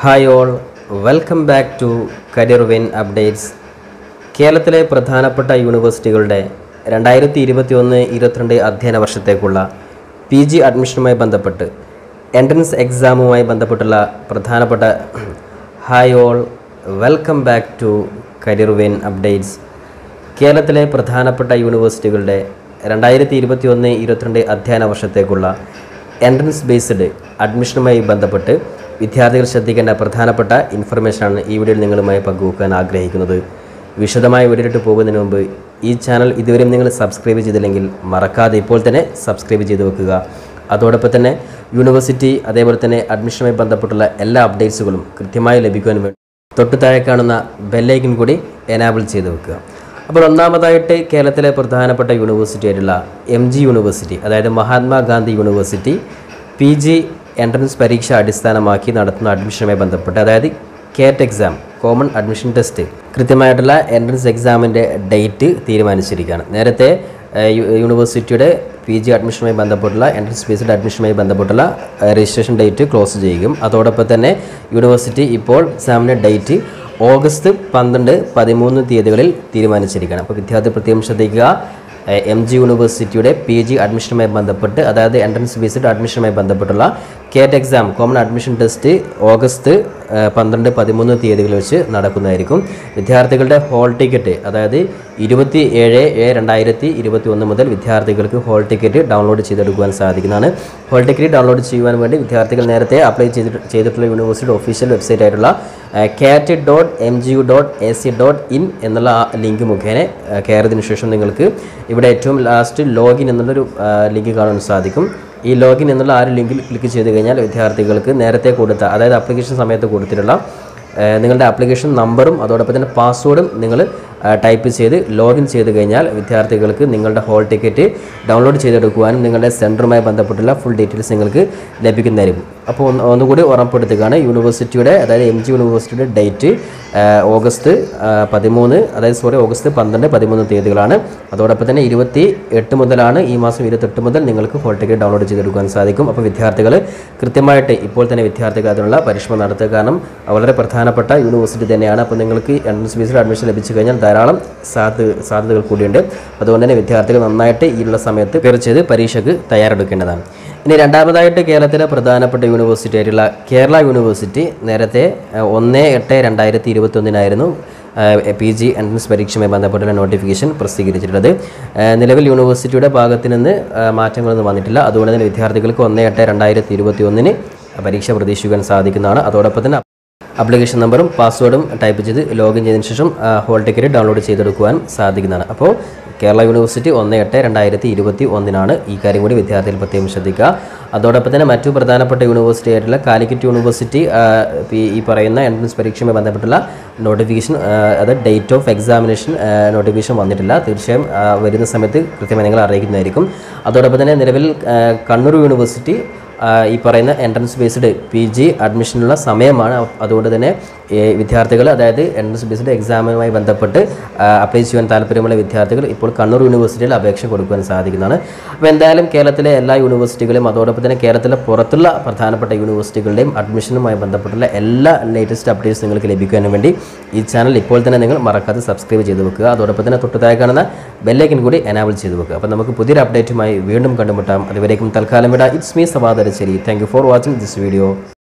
hi all welcome back to career win updates കേരളത്തിലെ പ്രധാനപ്പെട്ട യൂണിവേഴ്സിറ്റികളുടെ രണ്ടായിരത്തി ഇരുപത്തി ഒന്ന് ഇരുപത്തിരണ്ട് അധ്യയന വർഷത്തേക്കുള്ള പി ജി അഡ്മിഷനുമായി ബന്ധപ്പെട്ട് എൻട്രൻസ് എക്സാമുമായി ബന്ധപ്പെട്ടുള്ള പ്രധാനപ്പെട്ട hi all welcome back to career win updates കേരളത്തിലെ പ്രധാനപ്പെട്ട യൂണിവേഴ്സിറ്റികളുടെ രണ്ടായിരത്തി ഇരുപത്തി ഒന്ന് ഇരുപത്തിരണ്ട് അധ്യയന വർഷത്തേക്കുള്ള എൻട്രൻസ് ബേസ്ഡ് അഡ്മിഷനുമായി ബന്ധപ്പെട്ട് വിദ്യാർത്ഥികൾ ശ്രദ്ധിക്കേണ്ട പ്രധാനപ്പെട്ട ഇൻഫർമേഷനാണ് ഈ വീഡിയോയിൽ നിങ്ങളുമായി പങ്കുവെക്കാൻ ആഗ്രഹിക്കുന്നത് വിശദമായ വീഡിയോയിലോട്ട് പോകുന്നതിന് മുമ്പ് ഈ ചാനൽ ഇതുവരെയും നിങ്ങൾ സബ്സ്ക്രൈബ് ചെയ്തില്ലെങ്കിൽ മറക്കാതെ ഇപ്പോൾ തന്നെ സബ്സ്ക്രൈബ് ചെയ്ത് വെക്കുക അതോടൊപ്പം തന്നെ യൂണിവേഴ്സിറ്റി അതേപോലെ തന്നെ അഡ്മിഷനുമായി ബന്ധപ്പെട്ടുള്ള എല്ലാ അപ്ഡേറ്റ്സുകളും കൃത്യമായി ലഭിക്കുവാൻ വേണ്ടി തൊട്ട് താഴെ കാണുന്ന ബെല്ലൈക്കൻ കൂടി എനാബിൾ ചെയ്ത് വെക്കുക അപ്പോൾ ഒന്നാമതായിട്ട് കേരളത്തിലെ പ്രധാനപ്പെട്ട യൂണിവേഴ്സിറ്റി ആയിട്ടുള്ള എം ജി യൂണിവേഴ്സിറ്റി അതായത് Mahatma Gandhi university P G entrance പരീക്ഷ അടിസ്ഥാനമാക്കി നടത്തുന്ന അഡ്മിഷനുമായി ബന്ധപ്പെട്ട് അതായത് കേറ്റ് എക്സാം കോമൺ അഡ്മിഷൻ ടെസ്റ്റ് കൃത്യമായിട്ടുള്ള എൻട്രൻസ് എക്സാമിൻ്റെ ഡേറ്റ് തീരുമാനിച്ചിരിക്കുകയാണ് നേരത്തെ ഏഹ്, യു- യൂണിവേഴ്സിറ്റിയുടെ പി ജി അഡ്മിഷനുമായി ബന്ധപ്പെട്ടുള്ള എൻട്രൻസ് ബേസ്ഡ് അഡ്മിഷനുമായി ബന്ധപ്പെട്ടുള്ള ഏഹ്, രജിസ്ട്രേഷൻ ഡേറ്റ് ക്ലോസ് ചെയ്യുകയും അതോടൊപ്പം തന്നെ യൂണിവേഴ്സിറ്റി ഇപ്പോൾ എക്സാമിൻ്റെ ഡേറ്റ് ഓഗസ്റ്റ് പന്ത്രണ്ട് പതിമൂന്ന് തീയതികളിൽ തീരുമാനിച്ചിരിക്കുകയാണ് അപ്പോൾ വിദ്യാർത്ഥി പ്രത്യേകം ശ്രദ്ധിക്കുക എം ജി യൂണിവേഴ്സിറ്റിയുടെ പി ജി അഡ്മിഷനുമായി ബന്ധപ്പെട്ട് അതായത് എൻട്രൻസ് ബേസ്ഡ് അഡ്മിഷനുമായി ബന്ധപ്പെട്ടുള്ള CAT exam common admission test August ഏഹ്, പന്ത്രണ്ട് പതിമൂന്ന് തീയതികളിൽ വെച്ച് നടക്കുന്നതായിരിക്കും വിദ്യാർത്ഥികളുടെ ഹോൾ ടിക്കറ്റ് അതായത് ഇരുപത്തി ഏഴ് ഏഴ് രണ്ടായിരത്തി ഇരുപത്തി ഒന്ന് മുതൽ വിദ്യാർത്ഥികൾക്ക് ഹോൾ ടിക്കറ്റ് ഡൗൺലോഡ് ചെയ്തെടുക്കുവാൻ സാധിക്കുന്നതാണ് ഹോൾ ടിക്കറ്റ് ഡൗൺലോഡ് ചെയ്യുവാൻ വേണ്ടി വിദ്യാർത്ഥികൾ നേരത്തെ അപ്ലൈ ചെയ്തിട്ട് ചെയ്തിട്ടുള്ള യൂണിവേഴ്സിറ്റിയുടെ ഒഫീഷ്യൽ വെബ്സൈറ്റ് ആയിട്ടുള്ള cat dot M G U dot A C dot in എന്നുള്ള ആ ലിങ്ക് മുഖേന ആ, കയറിയതിനു ശേഷം നിങ്ങൾക്ക് ഇവിടെ ഏറ്റവും ലാസ്റ്റ് ലോഗിൻ എന്നുള്ളൊരു ആ, ലിങ്ക് കാണാൻ സാധിക്കും ഈ ലോഗിൻ എന്നുള്ള ആ ഒരു ലിങ്കിൽ ക്ലിക്ക് ചെയ്ത് കഴിഞ്ഞാൽ വിദ്യാർത്ഥികൾക്ക് നേരത്തെ കൊടുത്ത അതായത് ആപ്ലിക്കേഷൻ സമയത്ത് കൊടുത്തിട്ടുള്ള ആ, നിങ്ങളുടെ ആപ്ലിക്കേഷൻ നമ്പറും അതോടൊപ്പം തന്നെ പാസ്വേഡും നിങ്ങൾ ടൈപ്പ് ചെയ്ത് ലോഗിൻ ചെയ്ത് കഴിഞ്ഞാൽ വിദ്യാർത്ഥികൾക്ക് നിങ്ങളുടെ ഹോൾ ടിക്കറ്റ് ഡൗൺലോഡ് ചെയ്തെടുക്കുവാനും നിങ്ങളുടെ സെൻറ്ററുമായി ബന്ധപ്പെട്ടുള്ള ഫുൾ ഡീറ്റെയിൽസ് നിങ്ങൾക്ക് ലഭിക്കുന്നതായിരിക്കും അപ്പോൾ ഒന്ന് ഒന്നുകൂടി ഉറപ്പെടുത്തുകയാണ് യൂണിവേഴ്സിറ്റിയുടെ അതായത് എം ജി യൂണിവേഴ്സിറ്റിയുടെ ഡേറ്റ് ഓഗസ്റ്റ് ആ, പതിമൂന്ന് അതായത് സോറി ഓഗസ്റ്റ് പന്ത്രണ്ട് പതിമൂന്ന് തീയതികളാണ് അതോടൊപ്പം തന്നെ ഇരുപത്തി എട്ട് മുതലാണ് ഈ മാസം ഇരുപത്തെട്ട് മുതൽ നിങ്ങൾക്ക് ഹോൾ ടിക്കറ്റ് ഡൗൺലോഡ് ചെയ്തെടുക്കാൻ സാധിക്കും അപ്പോൾ വിദ്യാർത്ഥികൾ കൃത്യമായിട്ട് ഇപ്പോൾ തന്നെ വിദ്യാർത്ഥികൾ അതിനുള്ള പരിശ്രമം നടത്തുക കാരണം വളരെ പ്രധാനപ്പെട്ട യൂണിവേഴ്സിറ്റി തന്നെയാണ് അപ്പോൾ നിങ്ങൾക്ക് എൻട്രൻസ് ബേസിൽ അഡ്മിഷൻ ലഭിച്ചു കഴിഞ്ഞാൽ ധാരാളം സാധ്യത സാധ്യതകൾ കൂടിയുണ്ട് അതുകൊണ്ട് തന്നെ വിദ്യാർത്ഥികൾ നന്നായിട്ട് ഈ ഉള്ള സമയത്ത് പ്രിപ്പയർ ചെയ്ത് പരീക്ഷയ്ക്ക് തയ്യാറെടുക്കേണ്ടതാണ് ഇനി രണ്ടാമതായിട്ട് കേരളത്തിലെ പ്രധാനപ്പെട്ട യൂണിവേഴ്സിറ്റി ആയിട്ടുള്ള കേരള യൂണിവേഴ്സിറ്റി നേരത്തെ അഹ്, ഒന്ന് എട്ട് രണ്ടായിരത്തി ഇരുപത്തി ഒന്നിനായിരുന്നു പി ജി എൻട്രൻസ് പരീക്ഷയുമായി ബന്ധപ്പെട്ടുള്ള നോട്ടിഫിക്കേഷൻ പ്രസിദ്ധീകരിച്ചിട്ടുള്ളത് അഹ്, നിലവിൽ യൂണിവേഴ്സിറ്റിയുടെ ഭാഗത്ത് നിന്ന് അഹ്, മാറ്റങ്ങളൊന്നും വന്നിട്ടില്ല അതുകൊണ്ട് തന്നെ വിദ്യാർത്ഥികൾക്ക് ഒന്ന് എട്ട് രണ്ടായിരത്തി ഇരുപത്തി ഒന്നിന് പരീക്ഷ പ്രതീക്ഷിക്കാൻ സാധിക്കുന്നതാണ് അതോടൊപ്പം തന്നെ ആപ്ലിക്കേഷൻ നമ്പറും പാസ്വേഡും ടൈപ്പ് ചെയ്ത് ലോഗിൻ ചെയ്തതിന് ശേഷം ആ, ഹോൾ ടിക്കറ്റ് ഡൗൺലോഡ് ചെയ്തെടുക്കുവാൻ സാധിക്കുന്നതാണ് അപ്പോൾ കേരള യൂണിവേഴ്സിറ്റി ഒന്ന് എട്ട് രണ്ടായിരത്തി ഇരുപത്തി ഒന്നിനാണ് ഈ കാര്യം കൂടി വിദ്യാർത്ഥികൾ പ്രത്യേകം ശ്രദ്ധിക്കുക അതോടൊപ്പം തന്നെ മറ്റു പ്രധാനപ്പെട്ട യൂണിവേഴ്സിറ്റി ആയിട്ടുള്ള കാലിക്കറ്റ് യൂണിവേഴ്സിറ്റി ആ, ഈ- ഈ പറയുന്ന എൻട്രൻസ് പരീക്ഷയുമായി ബന്ധപ്പെട്ടുള്ള നോട്ടിഫിക്കേഷൻ അത് ഡേറ്റ് ഓഫ് എക്സാമിനേഷൻ നോട്ടിഫിക്കേഷൻ വന്നിട്ടില്ല തീർച്ചയായും ആ, വരുന്ന സമയത്ത് കൃത്യമായി നിങ്ങൾ അറിയിക്കുന്നതായിരിക്കും അതോടൊപ്പം തന്നെ നിലവിൽ ആ, കണ്ണൂർ യൂണിവേഴ്സിറ്റി ആ, ഈ പറയുന്ന എൻട്രൻസ് ബേസ്ഡ് പി ജി അഡ്മിഷനുള്ള സമയമാണ് അ- അതുകൊണ്ട് തന്നെ ഈ വിദ്യാർത്ഥികൾ അതായത് എൻട്രൻസ് ബേസ്ഡ് എക്സാമുമായി ബന്ധപ്പെട്ട് അപ്ലൈ ചെയ്യാൻ താല്പര്യമുള്ള വിദ്യാർത്ഥികൾ ഇപ്പോൾ കണ്ണൂർ യൂണിവേഴ്സിറ്റിയിൽ അപേക്ഷ കൊടുക്കുവാൻ സാധിക്കുന്നതാണ് അപ്പോൾ എന്തായാലും കേരളത്തിലെ എല്ലാ യൂണിവേഴ്സിറ്റികളും അതോടൊപ്പം തന്നെ കേരളത്തിലെ പുറത്തുള്ള പ്രധാനപ്പെട്ട യൂണിവേഴ്സിറ്റികളുടെയും അഡ്മിഷനുമായി ബന്ധപ്പെട്ടുള്ള എല്ലാ ലേറ്റസ്റ്റ് അപ്ഡേറ്റ്സ് നിങ്ങൾക്ക് ലഭിക്കുവാൻ വേണ്ടി ഈ ചാനൽ ഇപ്പോൾ തന്നെ നിങ്ങൾ മറക്കാതെ സബ്സ്ക്രൈബ് ചെയ്ത് വെക്കുക അതോടൊപ്പം തന്നെ തൊട്ട് താഴെ കാണുന്ന ബെല്ലൈക്കൻ കൂടി എനാബിൾ ചെയ്ത് വെക്കുക അപ്പോൾ നമുക്ക് പുതിയൊരു അപ്ഡേറ്റുമായി വീണ്ടും കണ്ടുമുട്ടാം അതുവരേക്കും തൽക്കാലം വിടാം ഇറ്റ്സ് മീ സവാദരച്ചേരി thank you for watching this video